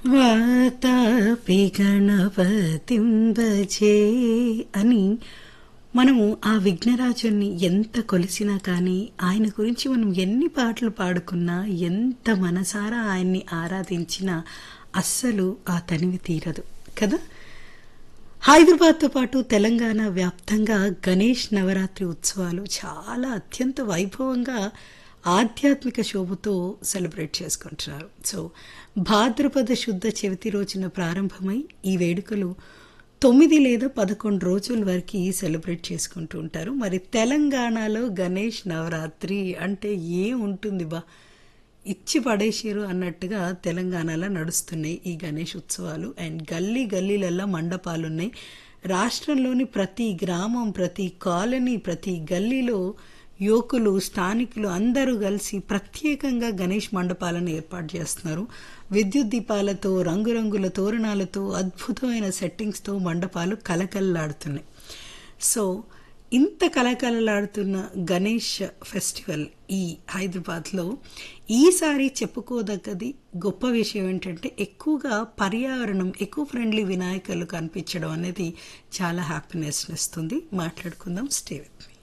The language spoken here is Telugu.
వాతాపి గణపతిం భజే అని మనము ఆ విఘ్నరాజుని ఎంత కొలిసినా కానీ ఆయన గురించి మనం ఎన్ని పాటలు పాడుకున్నా ఎంత మనసారా ఆయన్ని ఆరాధించినా అస్సలు ఆ తనివి తీరదు కదా హైదరాబాద్తో పాటు తెలంగాణ వ్యాప్తంగా గణేష్ నవరాత్రి ఉత్సవాలు చాలా అత్యంత వైభవంగా ఆధ్యాత్మిక శోభతో సెలబ్రేట్ చేసుకుంటున్నారు సో భాద్రపద శుద్ధ చవితి రోజున ప్రారంభమై ఈ వేడుకలు తొమ్మిది లేదా పదకొండు రోజుల వరకు సెలబ్రేట్ చేసుకుంటూ ఉంటారు మరి తెలంగాణలో గణేష్ నవరాత్రి అంటే ఏ ఉంటుంది బా ఇచ్చి పడేసారు అన్నట్టుగా తెలంగాణలో నడుస్తున్నాయి ఈ గణేష్ ఉత్సవాలు అండ్ గల్లీ గల్లీలల్లో మండపాలు ఉన్నాయి రాష్ట్రంలోని ప్రతి గ్రామం ప్రతి కాలనీ ప్రతి గల్లీలో యువకులు స్థానికులు అందరూ కలిసి ప్రత్యేకంగా గణేష్ మండపాలను ఏర్పాటు చేస్తున్నారు విద్యుత్ దీపాలతో రంగురంగుల తోరణాలతో అద్భుతమైన సెట్టింగ్స్తో మండపాలు కలకల్లాడుతున్నాయి సో ఇంత కలకలలాడుతున్న గణేష్ ఫెస్టివల్ ఈ హైదరాబాద్లో ఈసారి చెప్పుకోదగ్గది గొప్ప విషయం ఏంటంటే ఎక్కువగా పర్యావరణం ఎక్కువ ఫ్రెండ్లీ వినాయకులు కనిపించడం అనేది చాలా హ్యాపీనెస్ ఇస్తుంది మాట్లాడుకుందాం స్టే విత్ మీ